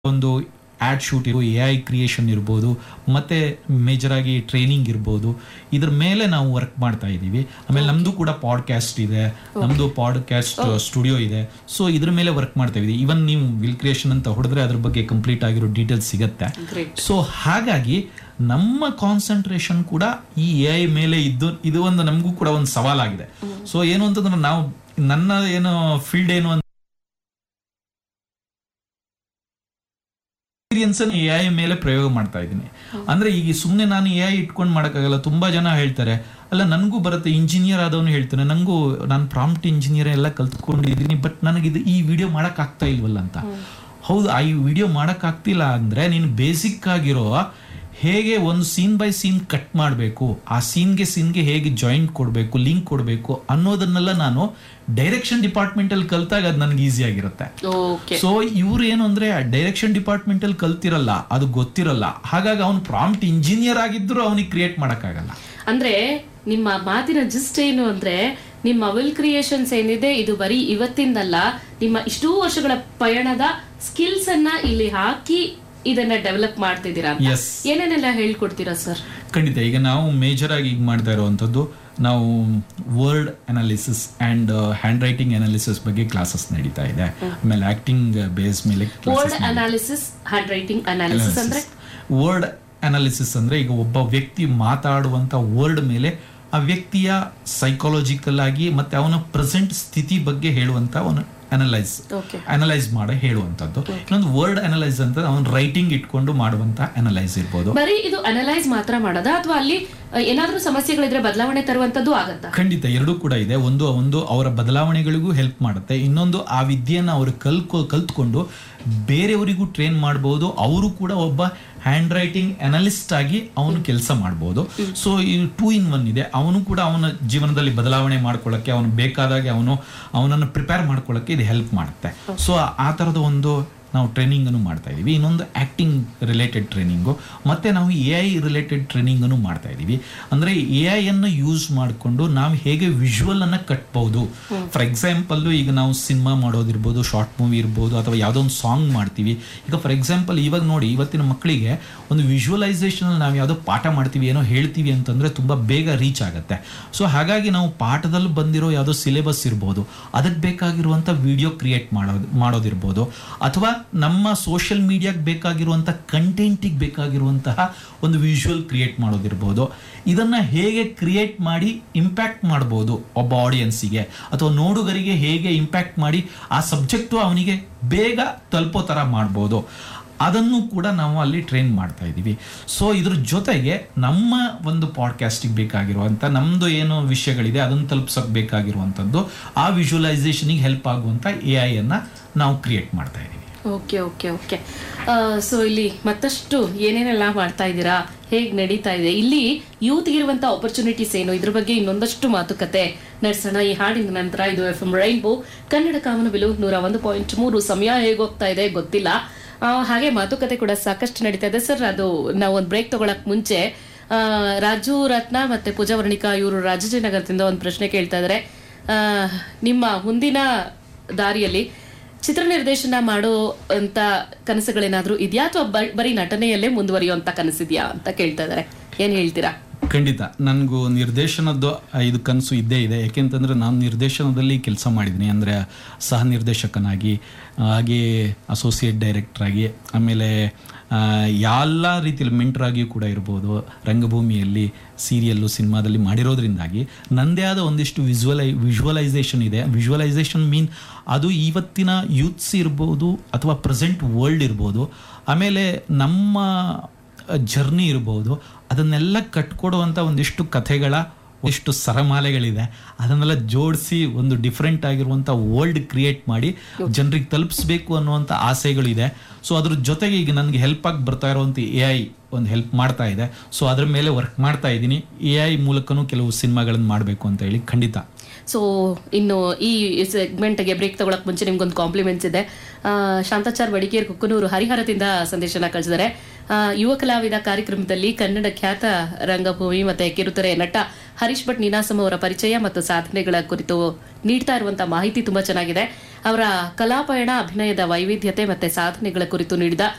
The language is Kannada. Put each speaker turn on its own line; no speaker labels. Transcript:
ಒಂದು ಆಡ್ ಶೂಟ್ ಇರೋ ಎ ಐ ಕ್ರಿಯೇಷನ್ ಇರ್ಬೋದು ಮತ್ತೆ ಮೇಜರ್ ಆಗಿ ಟ್ರೈನಿಂಗ್ ಇರ್ಬೋದು ಇದ್ರ ಮೇಲೆ ನಾವು ವರ್ಕ್ ಮಾಡ್ತಾ ಇದ್ದೀವಿ ಆಮೇಲೆ ನಮ್ದು ಕೂಡ ಪಾಡ್ಕಾಸ್ಟ್ ಇದೆ ನಮ್ದು ಪಾಡ್ಕಾಸ್ಟ್ ಸ್ಟುಡಿಯೋ ಇದೆ ಸೊ ಇದ್ರ ಮೇಲೆ ವರ್ಕ್ ಮಾಡ್ತಾ ಇದೀವಿ ಇವನ್ ನೀವು ವಿಲ್ ಕ್ರಿಯೇಷನ್ ಅಂತ ಹೊಡೆದ್ರೆ ಅದ್ರ ಬಗ್ಗೆ ಕಂಪ್ಲೀಟ್ ಆಗಿರೋ ಡೀಟೇಲ್ಸ್ ಸಿಗತ್ತೆ
ಗ್ರೇಟ್
ಸೊ ಹಾಗಾಗಿ ನಮ್ಮ ಕಾನ್ಸಂಟ್ರೇಷನ್ ಕೂಡ ಈ ಎ ಐ ಮೇಲೆ ಇದ್ದು ಇದು ಒಂದು ನಮಗೂ ಕೂಡ ಒಂದು ಸವಾಲಾಗಿದೆ ಸೊ ಏನು ಅಂತಂದ್ರೆ ನಾವು ನನ್ನ ಏನು ಫೀಲ್ಡ್ ಏನು ಎಕ್ಸ್ಪೀರಿಯನ್ಸ್ ಎ ಐ ಮೇಲೆ ಪ್ರಯೋಗ ಮಾಡ್ತಾ ಇದ್ದೀನಿ ಅಂದ್ರೆ ಈಗ ಸುಮ್ಮನೆ ನಾನು ಎ ಐ ಇಟ್ಕೊಂಡು ಮಾಡೋಕ್ಕಾಗಲ್ಲ ತುಂಬಾ ಜನ ಹೇಳ್ತಾರೆ ಅಲ್ಲ ನನಗೂ ಬರುತ್ತೆ ಇಂಜಿನಿಯರ್ ಆದವನು ಹೇಳ್ತಾನೆ ನನಗೂ ನಾನು ಪ್ರಾಂಪ್ಟ್ ಇಂಜಿನಿಯರ್ ಎಲ್ಲ ಕಲ್ತ್ಕೊಂಡಿದ್ದೀನಿ ಬಟ್ ನನಗಿದು ಈ ವಿಡಿಯೋ ಮಾಡಕ್ ಆಗ್ತಾ ಇಲ್ವಲ್ಲ ಅಂತ ಹೌದು ಆ ಈ ವಿಡಿಯೋ ಮಾಡಕ್ ಆಗ್ತಿಲ್ಲ ಅಂದ್ರೆ ನೀನು ಬೇಸಿಕ್ ಆಗಿರೋ ಹೇಗೆ ಒಂದು ಸೀನ್ ಬೈ ಸೀನ್ ಕಟ್ ಮಾಡಬೇಕು ಆ ಸೀನ್ಗೆ ಸೀನ್ಗೆ ಹೇಗೆ ಜಾಯಿಂಟ್ ಕೊಡಬೇಕು ಲಿಂಕ್ ಕೊಡಬೇಕು ಅನ್ನೋದನ್ನೆಲ್ಲ ನಾನು ಡೈರೆಕ್ಷನ್ ಡಿಪಾರ್ಟ್ಮೆಂಟ್ ಅಲ್ಲಿ ಕಲ್ತಾಗ ಅದು ನನಗೆ ಈಸಿ ಆಗಿರುತ್ತೆ
ಓಕೆ
ಸೊ ಇವ್ರು ಏನು ಅಂದ್ರೆ ಡೈರೆಕ್ಷನ್ ಡಿಪಾರ್ಟ್ಮೆಂಟ್ ಅಲ್ಲಿ ಕಲ್ತಿರಲ್ಲ ಅದು ಗೊತ್ತಿರಲ್ಲ ಹಾಗಾಗಿ ಅವ್ನು ಪ್ರಾಂಪ್ಟ್ ಇಂಜಿನಿಯರ್ ಆಗಿದ್ರು ಅವನಿಗೆ ಕ್ರಿಯೇಟ್ ಮಾಡಕ್ಕಾಗಲ್ಲ
ಅಂದ್ರೆ ನಿಮ್ಮ ಮಾತಿನ ಜಿಸ್ಟ್ ಏನು ಅಂದ್ರೆ ನಿಮ್ಮ ವಿಲ್ ಕ್ರಿಯೇಷನ್ಸ್ ಏನಿದೆ ಇದು ಬರೀ ಇವತ್ತಿಂದಲ್ಲ ನಿಮ್ಮ ಇಷ್ಟೂ ವರ್ಷಗಳ ಪಯಣದ ಸ್ಕಿಲ್ಸ್ ಅನ್ನ ಇಲ್ಲಿ ಹಾಕಿ ಇದನ್ನ ಡೆವಲಪ್ ಮಾಡ್ತಿದ್ದೀರಾ ಅಂತ
ಎಸ್
ಏನೇನೆಲ್ಲ ಹೇಳ್ಕೊಡ್ತೀರಾ ಸರ್
ಖಂಡಿತ ಈಗ ನಾವು ಮೇಜರ್ ಆಗಿ ಈಗ ಮಾಡ್ತಾ ಇರುವಂತದ್ದು ನಾವು word analysis and hand writing analysis ಬಗ್ಗೆ ಕ್ಲಾಸಸ್ ನಡೀತಾ ಇದೆ ಆಮೇಲೆ ಆಕ್ಟಿಂಗ್ ಬೇಸ್ ಮೇಲೆ
word analysis hand writing analysis ಅಂದ್ರೆ
ವರ್ಡ್ ಅನಾಲಿಸಿಸ್ ಅಂದ್ರೆ ಈಗ ಒಬ್ಬ ವ್ಯಕ್ತಿ ಮಾತಾಡುವಂತ ವರ್ಡ್ ಮೇಲೆ ಆ ವ್ಯಕ್ತಿಯ ಸೈಕಾಲಜಿಕಲ್ ಆಗಿ ಮತ್ತೆ ಅವನ ಪ್ರೆಸೆಂಟ್ ಸ್ಥಿತಿ ಬಗ್ಗೆ ಹೇಳುವಂತ ಅವನು ಅನಲೈಸ್
ಓಕೆ
ಅನಲೈಸ್ ಮಾಡಿ ಹೇಳುವಂತದ್ದು ಇನ್ನೊಂದು ವರ್ಡ್ ಅನಲೈಸ್ ಅಂತ ಅವನು ರೈಟಿಂಗ್ ಇಟ್ಕೊಂಡು ಮಾಡುವಂತ ಅನಲೈಸ್ ಇರ್ಬೋದು
ಬರೀ ಇದು ಅನಲೈಸ್ ಮಾತ್ರ ಮಾಡೋದಾ ಅಥವಾ ಅಲ್ಲಿ ಅ, ಏನಾದ್ರೂ ಸಮಸ್ಯೆಗಳಿದ್ರೆ ಬದಲಾವಣೆ ತರುವಂತದ್ದು ಆಗತ್ತಾ
ಖಂಡಿತ ಎರಡೂ ಕೂಡ ಇದೆ ಒಂದು ಒಂದು ಅವರ ಬದಲಾವಣೆಗಳಿಗೂ ಹೆಲ್ಪ್ ಮಾಡುತ್ತೆ ಇನ್ನೊಂದು ಆ ವಿದ್ಯೆಯನ್ನು ಅವರು ಕಲ್ಕೊ ಕಲ್ತ್ಕೊಂಡು ಬೇರೆಯವರಿಗೂ ಟ್ರೈನ್ ಮಾಡ್ಬೋದು ಅವರು ಕೂಡ ಒಬ್ಬ ಹ್ಯಾಂಡ್ ರೈಟಿಂಗ್ ಅನಲಿಸ್ಟ್ ಆಗಿ ಅವನು ಕೆಲಸ ಮಾಡ್ಬೋದು ಸೊ ಈ ಟೂ ಇನ್ ಒನ್ ಇದೆ ಅವನು ಕೂಡ ಅವನ ಜೀವನದಲ್ಲಿ ಬದಲಾವಣೆ ಮಾಡ್ಕೊಳ್ಳೋಕ್ಕೆ ಅವನು ಬೇಕಾದಾಗೆ ಅವನು ಅವನನ್ನು ಪ್ರಿಪೇರ್ ಮಾಡ್ಕೊಳ್ಳೋಕ್ಕೆ ಇದು ಹೆಲ್ಪ್ ಮಾಡುತ್ತೆ ಸೊ ಆ ಥರದ ಒಂದು ನಾವು ಟ್ರೈನಿಂಗ್ ಅನ್ನು ಮಾಡ್ತಾ ಇದೀವಿ ಇನ್ನೊಂದು ಆಕ್ಟಿಂಗ್ ರಿಲೇಟೆಡ್ ಟ್ರೈನಿಂಗು ಮತ್ತೆ ನಾವು ಎ ಐ ರಿಲೇಟೆಡ್ ಟ್ರೈನಿಂಗ್ ಅನ್ನು ಮಾಡ್ತಾ ಇದೀವಿ ಅಂದ್ರೆ ಎ ಐ ಅನ್ನು ಯೂಸ್ ಮಾಡಿಕೊಂಡು ನಾವು ಹೇಗೆ ವಿಜುವಲ್ ಅನ್ನ ಕಟ್ಬಹುದು ಫಾರ್ ಎಕ್ಸಾಂಪಲ್ ಈಗ ನಾವು ಸಿನಿಮಾ ಮಾಡೋದಿರ್ಬೋದು ಶಾರ್ಟ್ ಮೂವಿ ಇರ್ಬೋದು ಅಥವಾ ಯಾವುದೋ ಒಂದು ಸಾಂಗ್ ಮಾಡ್ತೀವಿ ಈಗ ಫಾರ್ ಎಕ್ಸಾಂಪಲ್ ಇವಾಗ ನೋಡಿ ಇವತ್ತಿನ ಮಕ್ಕಳಿಗೆ ಒಂದು ವಿಜುವಲೈಸೇಷನ್ ನಾವು ಯಾವುದೋ ಪಾಠ ಮಾಡ್ತೀವಿ ಏನೋ ಹೇಳ್ತೀವಿ ಅಂತಂದ್ರೆ ತುಂಬಾ ಬೇಗ ರೀಚ್ ಆಗುತ್ತೆ ಸೊ ಹಾಗಾಗಿ ನಾವು ಪಾಠದಲ್ಲಿ ಬಂದಿರೋ ಯಾವುದೋ ಸಿಲೆಬಸ್ ಇರ್ಬೋದು ಅದಕ್ಕೆ ಬೇಕಾಗಿರುವಂಥ ವಿಡಿಯೋ ಕ್ರಿಯೇಟ್ ಮಾಡೋದು ಮಾಡೋದಿರ್ಬೋದು ಅಥವಾ ನಮ್ಮ ಸೋಷಿಯಲ್ ಮೀಡಿಯಾಗೆ ಬೇಕಾಗಿರುವಂಥ ಕಂಟೆಂಟಿಗೆ ಬೇಕಾಗಿರುವಂತಹ ಒಂದು ವಿಜುವಲ್ ಕ್ರಿಯೇಟ್ ಮಾಡೋದಿರ್ಬೋದು ಇದನ್ನ ಹೇಗೆ ಕ್ರಿಯೇಟ್ ಮಾಡಿ ಇಂಪ್ಯಾಕ್ಟ್ ಮಾಡ್ಬೋದು ಒಬ್ಬ ಆಡಿಯನ್ಸಿಗೆ ಅಥವಾ ನೋಡುಗರಿಗೆ ಹೇಗೆ ಇಂಪ್ಯಾಕ್ಟ್ ಮಾಡಿ ಆ ಸಬ್ಜೆಕ್ಟು ಅವನಿಗೆ ಬೇಗ ತಲುಪೋ ಥರ ಮಾಡ್ಬೋದು ಅದನ್ನು ಕೂಡ ನಾವು ಅಲ್ಲಿ ಟ್ರೈನ್ ಮಾಡ್ತಾ ಇದ್ದೀವಿ ಸೊ ಇದ್ರ ಜೊತೆಗೆ ನಮ್ಮ ಒಂದು ಪಾಡ್ಕಾಸ್ಟಿಗೆ ಬೇಕಾಗಿರುವಂಥ ನಮ್ಮದು ಏನು ವಿಷಯಗಳಿದೆ ಅದನ್ನು ತಲುಪ್ಸೋಕೆ ಬೇಕಾಗಿರುವಂಥದ್ದು ಆ ವಿಜುವಲೈಸೇಷನಿಗೆ ಹೆಲ್ಪ್ ಆಗುವಂಥ ಎ ಐಯನ್ನು ನಾವು ಕ್ರಿಯೇಟ್ ಮಾಡ್ತಾ ಇದ್ದೀವಿ
ಓಕೆ ಓಕೆ ಓಕೆ ಸೊ ಇಲ್ಲಿ ಮತ್ತಷ್ಟು ಏನೇನೆಲ್ಲ ಮಾಡ್ತಾ ಇದ್ದೀರಾ ಹೇಗೆ ನಡೀತಾ ಇದೆ ಇಲ್ಲಿ ಯೂತ್ಗಿರುವಂಥ ಆಪರ್ಚುನಿಟೀಸ್ ಏನು ಇದ್ರ ಬಗ್ಗೆ ಇನ್ನೊಂದಷ್ಟು ಮಾತುಕತೆ ನಡೆಸೋಣ ಈ ಹಾಡಿನ ನಂತರ ಇದು ಎಫ್ ಎಂ ರೈನ್ಬೋ ಕನ್ನಡ ಕಾಮನಬಿಲು ನೂರ ಒಂದು ಪಾಯಿಂಟ್ ಮೂರು ಸಮಯ ಹೇಗೋಗ್ತಾ ಇದೆ ಗೊತ್ತಿಲ್ಲ ಆ, ಹಾಗೆ ಮಾತುಕತೆ ಕೂಡ ಸಾಕಷ್ಟು ನಡೀತಾ ಇದೆ ಸರ್ ಅದು ನಾವು ಒಂದು ಬ್ರೇಕ್ ತಗೊಳಕ್ ಮುಂಚೆ ಆ, ರಾಜು ರತ್ನ ಮತ್ತೆ ಪೂಜಾ ವರ್ಣಿಕಾ ಇವರು ರಾಜಾಜಿನಗರದಿಂದ ಒಂದು ಪ್ರಶ್ನೆ ಕೇಳ್ತಾ ಇದ್ದಾರೆ ಆ, ನಿಮ್ಮ ಮುಂದಿನ ದಾರಿಯಲ್ಲಿ ಚಿತ್ರ ನಿರ್ದೇಶನ ಮಾಡೋ ಅಂತ ಕನಸುಗಳೇನಾದ್ರೂ ಇದೆಯಾ ಅಥವಾ ಬ- ಬರೀ ನಟನೆಯಲ್ಲೇ ಮುಂದುವರಿಯುವಂತ ಕನಸಿದ್ಯಾ ಅಂತ ಕೇಳ್ತಾ ಇದಾರೆ ಏನ್ ಹೇಳ್ತೀರಾ
ಖಂಡಿತ ನನಗೂ ನಿರ್ದೇಶನದ್ದು ಇದು ಕನಸು ಇದ್ದೇ ಇದೆ ಯಾಕೆಂತಂದ್ರೆ ನಾನು ನಿರ್ದೇಶನದಲ್ಲಿ ಕೆಲಸ ಮಾಡಿದ್ದೀನಿ ಅಂದರೆ ಸಹ ನಿರ್ದೇಶಕನಾಗಿ ಹಾಗೆ ಅಸೋಸಿಯೇಟ್ ಡೈರೆಕ್ಟರ್ ಆಗಿ ಆಮೇಲೆ ಆ, ಎಲ್ಲ ರೀತಿಯಲ್ಲಿ ಮೆಂಟರ್ ಆಗಿಯೂ ಕೂಡ ಇರ್ಬೋದು ರಂಗಭೂಮಿಯಲ್ಲಿ ಸೀರಿಯಲ್ಲು ಸಿನಿಮಾದಲ್ಲಿ ಮಾಡಿರೋದ್ರಿಂದಾಗಿ ನನ್ನದೇ ಆದ ಒಂದಿಷ್ಟು ವಿಜುವಲೈ ವಿಜುವಲೈಸೇಷನ್ ಇದೆ ವಿಜುವಲೈಸೇಷನ್ ಮೀನ್ ಅದು ಇವತ್ತಿನ ಯೂತ್ಸ್ ಇರ್ಬೋದು ಅಥವಾ ಪ್ರೆಸೆಂಟ್ ವರ್ಲ್ಡ್ ಇರ್ಬೋದು ಆಮೇಲೆ ನಮ್ಮ ಜರ್ನಿ ಇರ್ಬೋದು ಅದನ್ನೆಲ್ಲ ಕಟ್ಕೊಡುವಂಥ ಒಂದಿಷ್ಟು ಕಥೆಗಳ ಎಷ್ಟು ಸರಮಾಲೆಗಳಿದೆ ಅದನ್ನೆಲ್ಲ ಜೋಡಿಸಿ ಒಂದು ಡಿಫ್ರೆಂಟ್ ಆಗಿರುವಂಥ ವರ್ಲ್ಡ್ ಕ್ರಿಯೇಟ್ ಮಾಡಿ ಜನರಿಗೆ ತಲುಪಿಸ್ಬೇಕು ಅನ್ನುವಂಥ ಆಸೆಗಳಿದೆ ಸೊ ಅದ್ರ ಜೊತೆಗೆ ಈಗ ನನಗೆ ಹೆಲ್ಪ್ ಆಗಿ ಬರ್ತಾ ಇರುವಂಥ ಎ ಐ ಒಂದು ಹೆಲ್ಪ್ ಮಾಡ್ತಾ ಇದೆ ಸೊ ಅದ್ರ ಮೇಲೆ ವರ್ಕ್ ಮಾಡ್ತಾ ಇದ್ದೀನಿ ಎ ಐ ಮೂಲಕನೂ ಕೆಲವು ಸಿನಿಮಾಗಳನ್ನು ಮಾಡಬೇಕು ಅಂತ ಹೇಳಿ ಖಂಡಿತ
ಸೊ ಇನ್ನು ಈ ಸೆಗ್ಮೆಂಟ್ಗೆ ಬ್ರೇಕ್ ತಗೊಳಕ್ ಮುಂಚೆ ನಿಮ್ಗೊಂದು ಕಾಂಪ್ಲಿಮೆಂಟ್ಸ್ ಇದೆ ಆ, ಶಾಂತಾಚಾರ್ ಬಡಿಕೇರ್ ಕುಕ್ಕನೂರು ಹರಿಹರದಿಂದ ಸಂದೇಶನ ಕಳಿಸಿದ್ದಾರೆ ಆ, ಯುವ ಕಲಾವಿದ ಕಾರ್ಯಕ್ರಮದಲ್ಲಿ ಕನ್ನಡ ಖ್ಯಾತ ರಂಗಭೂಮಿ ಮತ್ತೆ ಕಿರುತೆರೆ ನಟ ಹರೀಶ್ ಭಟ್ ನೀನಾಸಂ ಅವರ ಪರಿಚಯ ಮತ್ತು ಸಾಧನೆಗಳ ಕುರಿತು ನೀಡ್ತಾ ಇರುವಂತಹ ಮಾಹಿತಿ ತುಂಬಾ ಚೆನ್ನಾಗಿದೆ ಅವರ ಕಲಾಪಯಣ ಅಭಿನಯದ ವೈವಿಧ್ಯತೆ ಮತ್ತೆ ಸಾಧನೆಗಳ ಕುರಿತು ನೀಡಿದ